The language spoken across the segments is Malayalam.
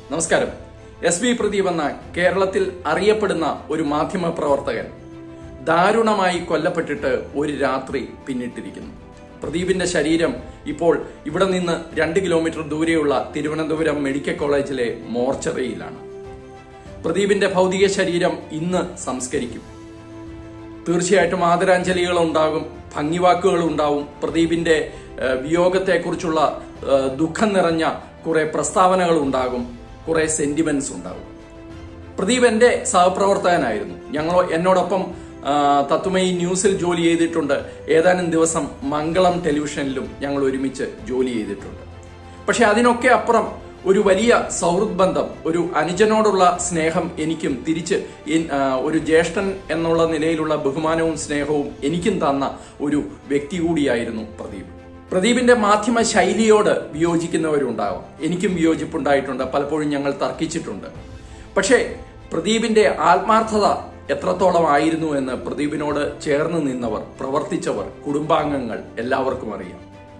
നമസ്കാരം എസ് ബി പ്രദീപ് എന്ന കേരളത്തിൽ അറിയപ്പെടുന്ന ഒരു മാധ്യമ പ്രവർത്തകൻ ദാരുണമായി കൊല്ലപ്പെട്ടിട്ട് ഒരു രാത്രി പിന്നിട്ടിരിക്കുന്നു പ്രദീപിന്റെ ശരീരം ഇപ്പോൾ ഇവിടെ നിന്ന് രണ്ട് കിലോമീറ്റർ ദൂരെയുള്ള തിരുവനന്തപുരം മെഡിക്കൽ കോളേജിലെ മോർച്ചറിയിലാണ് പ്രദീപിന്റെ ഭൗതിക ശരീരം ഇന്ന് സംസ്കരിക്കും തീർച്ചയായിട്ടും ആദരാഞ്ജലികൾ ഉണ്ടാകും ഭംഗിവാക്കുകൾ ഉണ്ടാവും പ്രദീപിന്റെ ഏഹ്, വിയോഗത്തെക്കുറിച്ചുള്ള ഏഹ്, ദുഃഖം നിറഞ്ഞ കുറെ പ്രസ്താവനകൾ ഉണ്ടാകും കുറെ സെന്റിമെന്റ്സ് ഉണ്ടാകും പ്രദീപ് എന്റെ സഹപ്രവർത്തകനായിരുന്നു ഞങ്ങൾ എന്നോടൊപ്പം ആ, തത്വമയി ന്യൂസിൽ ജോലി ചെയ്തിട്ടുണ്ട് ഏതാനും ദിവസം മംഗളം ടെലിവിഷനിലും ഞങ്ങൾ ഒരുമിച്ച് ജോലി ചെയ്തിട്ടുണ്ട് പക്ഷെ അതിനൊക്കെ അപ്പുറം ഒരു വലിയ സൗഹൃദ് ബന്ധം ഒരു അനുജനോടുള്ള സ്നേഹം എനിക്കും തിരിച്ച് ഇൻ- ആ, ഒരു ജ്യേഷ്ഠൻ എന്നുള്ള നിലയിലുള്ള ബഹുമാനവും സ്നേഹവും എനിക്കും തന്ന ഒരു വ്യക്തി കൂടിയായിരുന്നു പ്രദീപ് പ്രദീപിന്റെ മാധ്യമ ശൈലിയോട് വിയോജിക്കുന്നവരുണ്ടാകും എനിക്കും വിയോജിപ്പുണ്ടായിട്ടുണ്ട് പലപ്പോഴും ഞങ്ങൾ തർക്കിച്ചിട്ടുണ്ട് പക്ഷേ പ്രദീപിന്റെ ആത്മാർത്ഥത എത്രത്തോളം ആയിരുന്നു എന്ന് പ്രദീപിനോട് ചേർന്ന് നിന്നവർ പ്രവർത്തിച്ചവർ കുടുംബാംഗങ്ങൾ എല്ലാവർക്കും അറിയാം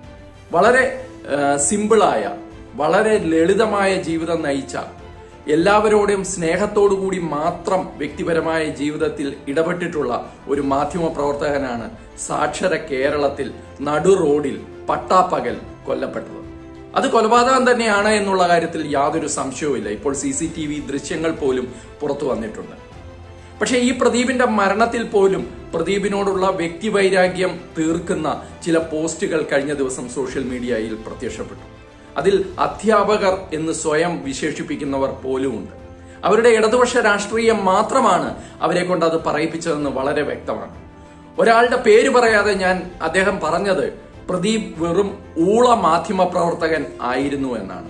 വളരെ ആ, സിമ്പിളായ വളരെ ലളിതമായ ജീവിതം നയിച്ച എല്ലാവരോടും സ്നേഹത്തോടുകൂടി മാത്രം വ്യക്തിപരമായ ജീവിതത്തിൽ ഇടപെട്ടിട്ടുള്ള ഒരു മാധ്യമ പ്രവർത്തകനാണ് സാക്ഷര കേരളത്തിൽ നടു റോഡിൽ പട്ടാപ്പകൽ കൊല്ലപ്പെട്ടത് അത് കൊലപാതകം തന്നെയാണ് എന്നുള്ള കാര്യത്തിൽ യാതൊരു സംശയവുമില്ല ഇപ്പോൾ സി സി ടി വി ദൃശ്യങ്ങൾ പോലും പുറത്തു വന്നിട്ടുണ്ട് പക്ഷേ ഈ പ്രദീപിന്റെ മരണത്തിൽ പോലും പ്രദീപിനോടുള്ള വ്യക്തിവൈരാഗ്യം തീർക്കുന്ന ചില പോസ്റ്റുകൾ കഴിഞ്ഞ ദിവസം സോഷ്യൽ മീഡിയയിൽ പ്രത്യക്ഷപ്പെട്ടു അതിൽ അധ്യാപകർ എന്ന് സ്വയം വിശേഷിപ്പിക്കുന്നവർ പോലുമുണ്ട് അവരുടെ ഇടതുപക്ഷ രാഷ്ട്രീയം മാത്രമാണ് അവരെ കൊണ്ട് അത് പറയിപ്പിച്ചതെന്ന് വളരെ വ്യക്തമാണ് ഒരാളുടെ പേര് പറയാതെ ഞാൻ അദ്ദേഹം പറഞ്ഞത് പ്രദീപ് വെറും ഊള മാധ്യമ പ്രവർത്തകൻ ആയിരുന്നു എന്നാണ്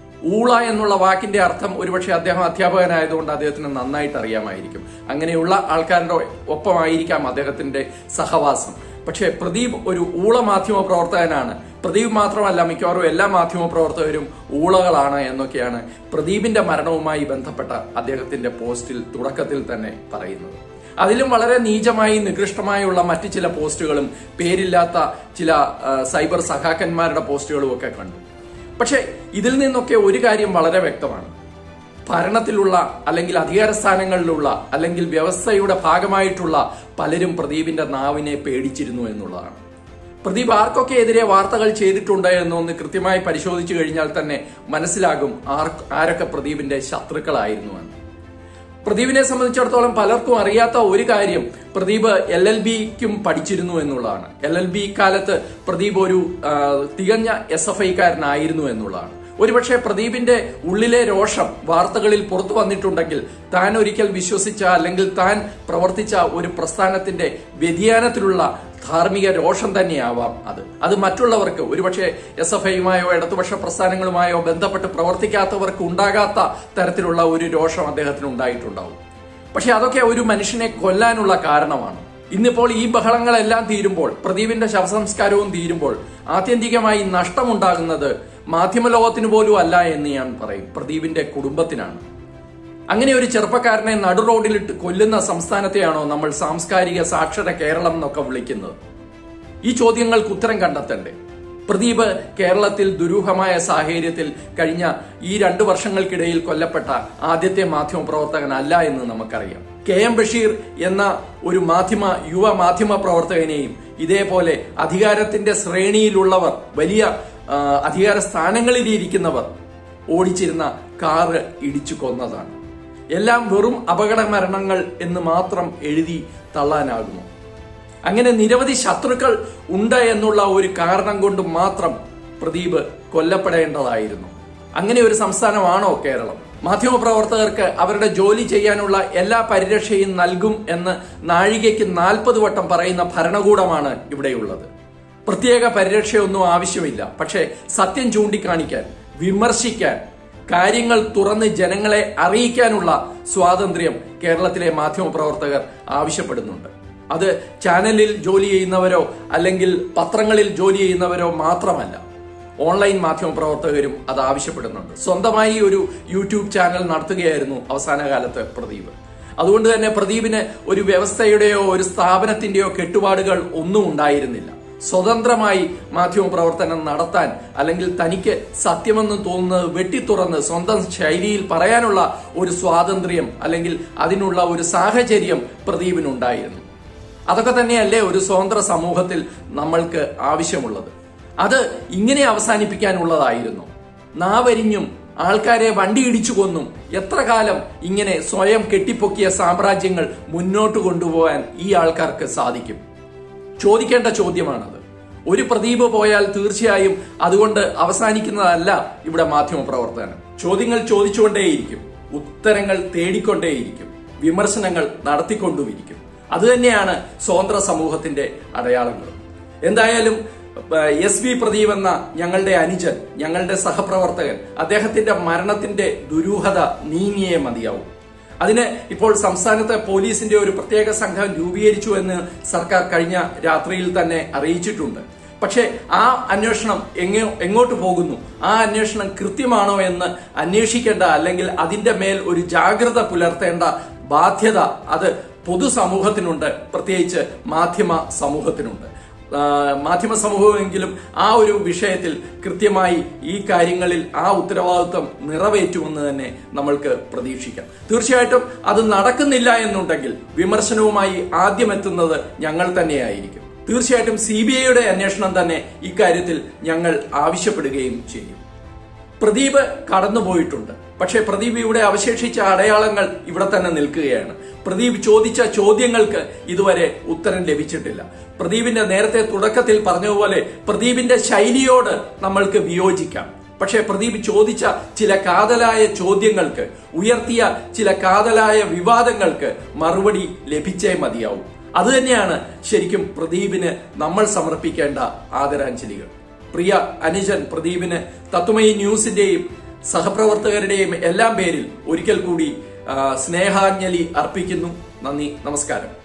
ഊള എന്നുള്ള വാക്കിന്റെ അർത്ഥം ഒരുപക്ഷെ അദ്ദേഹം അധ്യാപകനായതുകൊണ്ട് അദ്ദേഹത്തിന് നന്നായിട്ട് അറിയാമായിരിക്കും അങ്ങനെയുള്ള ആൾക്കാരുടെ ഒപ്പമായിരിക്കാം അദ്ദേഹത്തിന്റെ സഹവാസം പക്ഷേ പ്രദീപ് ഒരു ഊള മാധ്യമ പ്രവർത്തകനാണ് പ്രദീപ് മാത്രമല്ല മിക്കവാറും എല്ലാ മാധ്യമ പ്രവർത്തകരും ഊളകളാണ് എന്നൊക്കെയാണ് പ്രദീപിന്റെ മരണവുമായി ബന്ധപ്പെട്ട അദ്ദേഹത്തിന്റെ പോസ്റ്റിൽ തുടക്കത്തിൽ തന്നെ പറയുന്നത് അതിലും വളരെ നീചമായി നികൃഷ്ടമായുള്ള മറ്റു ചില പോസ്റ്റുകളും പേരില്ലാത്ത ചില ആ, സൈബർ സഖാക്കന്മാരുടെ പോസ്റ്റുകളും ഒക്കെ കണ്ടു പക്ഷെ ഇതിൽ നിന്നൊക്കെ ഒരു കാര്യം വളരെ വ്യക്തമാണ് ഭരണത്തിലുള്ള അല്ലെങ്കിൽ അധികാര സ്ഥാനങ്ങളിലുള്ള അല്ലെങ്കിൽ വ്യവസ്ഥയുടെ ഭാഗമായിട്ടുള്ള പലരും പ്രദീപിന്റെ നാവിനെ പേടിച്ചിരുന്നു എന്നുള്ളതാണ് പ്രദീപ് ആർക്കൊക്കെ എതിരെ വാർത്തകൾ ചെയ്തിട്ടുണ്ട് എന്നൊന്ന് കൃത്യമായി പരിശോധിച്ചു കഴിഞ്ഞാൽ തന്നെ മനസ്സിലാകും ആർ ആരൊക്കെ പ്രദീപിന്റെ ശത്രുക്കളായിരുന്നു എന്ന് പ്രദീപിനെ സംബന്ധിച്ചിടത്തോളം പലർക്കും അറിയാത്ത ഒരു കാര്യം പ്രദീപ് എൽ എൽ ബിക്കും പഠിച്ചിരുന്നു എന്നുള്ളതാണ് എൽ എൽ ബി കാലത്ത് പ്രദീപ് ഒരു ആ, തികഞ്ഞ എസ് എഫ് ഐക്കാരനായിരുന്നു എന്നുള്ളതാണ് ഒരുപക്ഷെ പ്രദീപിന്റെ ഉള്ളിലെ രോഷം വാർത്തകളിൽ പുറത്തു വന്നിട്ടുണ്ടെങ്കിൽ താൻ ഒരിക്കൽ വിശ്വസിച്ച അല്ലെങ്കിൽ താൻ പ്രവർത്തിച്ച ഒരു പ്രസ്ഥാനത്തിന്റെ വ്യതിയാനത്തിലുള്ള ധാർമ്മിക രോഷം തന്നെയാവാം അത് അത് മറ്റുള്ളവർക്ക് ഒരുപക്ഷെ എസ് എഫ് ഐയുമായോ ഇടതുപക്ഷ പ്രസ്ഥാനങ്ങളുമായോ ബന്ധപ്പെട്ട് പ്രവർത്തിക്കാത്തവർക്ക് ഉണ്ടാകാത്ത തരത്തിലുള്ള ഒരു രോഷം അദ്ദേഹത്തിന് ഉണ്ടായിട്ടുണ്ടാവും പക്ഷെ അതൊക്കെ ഒരു മനുഷ്യനെ കൊല്ലാനുള്ള കാരണമാണ് ഇന്നിപ്പോൾ ഈ ബഹളങ്ങളെല്ലാം തീരുമ്പോൾ പ്രദീപിന്റെ ശവസംസ്കാരവും തീരുമ്പോൾ ആത്യന്തികമായി നഷ്ടമുണ്ടാകുന്നത് മാധ്യമ ലോകത്തിന് പോലും അല്ല എന്ന് ഞാൻ പറയും പ്രദീപിന്റെ കുടുംബത്തിനാണ് അങ്ങനെ ഒരു ചെറുപ്പക്കാരനെ നടു റോഡിലിട്ട് കൊല്ലുന്ന സംസ്ഥാനത്തെയാണോ നമ്മൾ സാംസ്കാരിക സാക്ഷര കേരളം എന്നൊക്കെ വിളിക്കുന്നത് ഈ ചോദ്യങ്ങൾക്ക് ഉത്തരം കണ്ടെത്തണ്ടേ പ്രദീപ് കേരളത്തിൽ ദുരൂഹമായ സാഹചര്യത്തിൽ കഴിഞ്ഞ ഈ രണ്ടു വർഷങ്ങൾക്കിടയിൽ കൊല്ലപ്പെട്ട ആദ്യത്തെ മാധ്യമ പ്രവർത്തകനല്ല എന്ന് നമുക്കറിയാം കെ എം ബഷീർ എന്ന ഒരു മാധ്യമ യുവ മാധ്യമ പ്രവർത്തകനെയും ഇതേപോലെ അധികാരത്തിന്റെ ശ്രേണിയിലുള്ളവർ വലിയ ആ, അധികാര സ്ഥാനങ്ങളിൽ ഇരിക്കുന്നവർ ഓടിച്ചിരുന്ന കാറ് ഇടിച്ചു കൊന്നതാണ് എല്ലാം വെറും അപകട മരണങ്ങൾ എന്ന് മാത്രം എഴുതി തള്ളാനാകുമോ അങ്ങനെ നിരവധി ശത്രുക്കൾ ഉണ്ട് എന്നുള്ള ഒരു കാരണം കൊണ്ട് മാത്രം പ്രദീപ് കൊല്ലപ്പെടേണ്ടതായിരുന്നു അങ്ങനെ ഒരു സംസ്ഥാനമാണോ കേരളം മാധ്യമപ്രവർത്തകർക്ക് അവരുടെ ജോലി ചെയ്യാനുള്ള എല്ലാ പരിരക്ഷയും നൽകും എന്ന് നാഴികയ്ക്ക് നാൽപ്പത് വട്ടം പറയുന്ന ഭരണകൂടമാണ് ഇവിടെയുള്ളത് പ്രത്യേക പരിരക്ഷയൊന്നും ആവശ്യമില്ല പക്ഷേ സത്യം ചൂണ്ടിക്കാണിക്കാൻ വിമർശിക്കാൻ കാര്യങ്ങൾ തുറന്ന് ജനങ്ങളെ അറിയിക്കാനുള്ള സ്വാതന്ത്ര്യം കേരളത്തിലെ മാധ്യമപ്രവർത്തകർ ആവശ്യപ്പെടുന്നുണ്ട് അത് ചാനലിൽ ജോലി ചെയ്യുന്നവരോ അല്ലെങ്കിൽ പത്രങ്ങളിൽ ജോലി ചെയ്യുന്നവരോ മാത്രമല്ല ഓൺലൈൻ മാധ്യമ പ്രവർത്തകരും അത് ആവശ്യപ്പെടുന്നുണ്ട് സ്വന്തമായി ഒരു യൂട്യൂബ് ചാനൽ നടത്തുകയായിരുന്നു അവസാന കാലത്ത് പ്രദീപ് അതുകൊണ്ട് തന്നെ പ്രദീപിന് ഒരു വ്യവസ്ഥയുടെയോ ഒരു സ്ഥാപനത്തിന്റെയോ കെട്ടുപാടുകൾ ഒന്നും ഉണ്ടായിരുന്നില്ല സ്വതന്ത്രമായി മാധ്യമ പ്രവർത്തനം നടത്താൻ അല്ലെങ്കിൽ തനിക്ക് സത്യമെന്ന് തോന്നുന്നത് വെട്ടിത്തുറന്ന് സ്വന്തം ശൈലിയിൽ പറയാനുള്ള ഒരു സ്വാതന്ത്ര്യം അല്ലെങ്കിൽ അതിനുള്ള ഒരു സാഹചര്യം പ്രദീപിനുണ്ടായിരുന്നു അതൊക്കെ തന്നെയല്ലേ ഒരു സ്വതന്ത്ര സമൂഹത്തിൽ നമ്മൾക്ക് ആവശ്യമുള്ളത് അത് ഇങ്ങനെ അവസാനിപ്പിക്കാനുള്ളതായിരുന്നു നാവരിഞ്ഞും ആൾക്കാരെ വണ്ടി ഇടിച്ചു കൊന്നും എത്ര കാലം ഇങ്ങനെ സ്വയം കെട്ടിപ്പൊക്കിയ സാമ്രാജ്യങ്ങൾ മുന്നോട്ട് കൊണ്ടുപോകാൻ ഈ ആൾക്കാർക്ക് സാധിക്കും ചോദിക്കേണ്ട ചോദ്യമാണത് ഒരു പ്രദീപ് പോയാൽ തീർച്ചയായും അതുകൊണ്ട് അവസാനിക്കുന്നതല്ല ഇവിടെ മാധ്യമ പ്രവർത്തനം ചോദ്യങ്ങൾ ചോദിച്ചുകൊണ്ടേയിരിക്കും ഉത്തരങ്ങൾ തേടിക്കൊണ്ടേയിരിക്കും വിമർശനങ്ങൾ നടത്തിക്കൊണ്ടുമിരിക്കും അതുതന്നെയാണ് സ്വതന്ത്ര സമൂഹത്തിന്റെ അടയാളങ്ങൾ എന്തായാലും എസ് വി പ്രദീപ് എന്ന ഞങ്ങളുടെ അനുജൻ ഞങ്ങളുടെ സഹപ്രവർത്തകൻ അദ്ദേഹത്തിന്റെ മരണത്തിന്റെ ദുരൂഹത നീങ്ങിയേ മതിയാവും അതിന് ഇപ്പോൾ സംസ്ഥാനത്തെ പോലീസിന്റെ ഒരു പ്രത്യേക സംഘം രൂപീകരിച്ചു എന്ന് സർക്കാർ കഴിഞ്ഞ രാത്രിയിൽ തന്നെ അറിയിച്ചിട്ടുണ്ട് പക്ഷേ ആ അന്വേഷണം എങ്ങോ എങ്ങോട്ട് പോകുന്നു ആ അന്വേഷണം കൃത്യമാണോ എന്ന് അന്വേഷിക്കേണ്ട അല്ലെങ്കിൽ അതിന്റെ മേൽ ഒരു ജാഗ്രത പുലർത്തേണ്ട ബാധ്യത അത് പൊതുസമൂഹത്തിനുണ്ട് പ്രത്യേകിച്ച് മാധ്യമ സമൂഹത്തിനുണ്ട് ആ, മാധ്യമ സമൂഹമെങ്കിലും ആ ഒരു വിഷയത്തിൽ കൃത്യമായി ഈ കാര്യങ്ങളിൽ ആ ഉത്തരവാദിത്വം നിറവേറ്റുമെന്ന് തന്നെ നമ്മൾക്ക് പ്രതീക്ഷിക്കാം തീർച്ചയായിട്ടും അത് നടക്കുന്നില്ല എന്നുണ്ടെങ്കിൽ വിമർശനവുമായി ആദ്യം എത്തുന്നത് ഞങ്ങൾ തന്നെയായിരിക്കും തീർച്ചയായിട്ടും സി ബി ഐയുടെ അന്വേഷണം തന്നെ ഇക്കാര്യത്തിൽ ഞങ്ങൾ ആവശ്യപ്പെടുകയും ചെയ്യും പ്രദീപ് കടന്നുപോയിട്ടുണ്ട് പക്ഷേ പ്രദീപ് ഇവിടെ അവശേഷിച്ച അടയാളങ്ങൾ ഇവിടെ തന്നെ നിൽക്കുകയാണ് പ്രദീപ് ചോദിച്ച ചോദ്യങ്ങൾക്ക് ഇതുവരെ ഉത്തരം ലഭിച്ചിട്ടില്ല പ്രദീപിന്റെ നേരത്തെ തുടക്കത്തിൽ പറഞ്ഞതുപോലെ പ്രദീപിന്റെ ശൈലിയോട് നമ്മൾക്ക് വിയോജിക്കാം പക്ഷേ പ്രദീപ് ചോദിച്ച ചില കാതലായ ചോദ്യങ്ങൾക്ക് ഉയർത്തിയ ചില കാതലായ വിവാദങ്ങൾക്ക് മറുപടി ലഭിച്ചേ മതിയാവും അതുതന്നെയാണ് ശരിക്കും പ്രദീപിന് നമ്മൾ സമർപ്പിക്കേണ്ട ആദരാഞ്ജലികൾ പ്രിയ അനുജൻ പ്രദീപിന് തത്വമയി ന്യൂസിന്റെയും സഹപ്രവർത്തകരുടെയും എല്ലാം പേരിൽ ഒരിക്കൽ കൂടി ആ, സ്നേഹാഞ്ജലി അർപ്പിക്കുന്നു നന്ദി നമസ്കാരം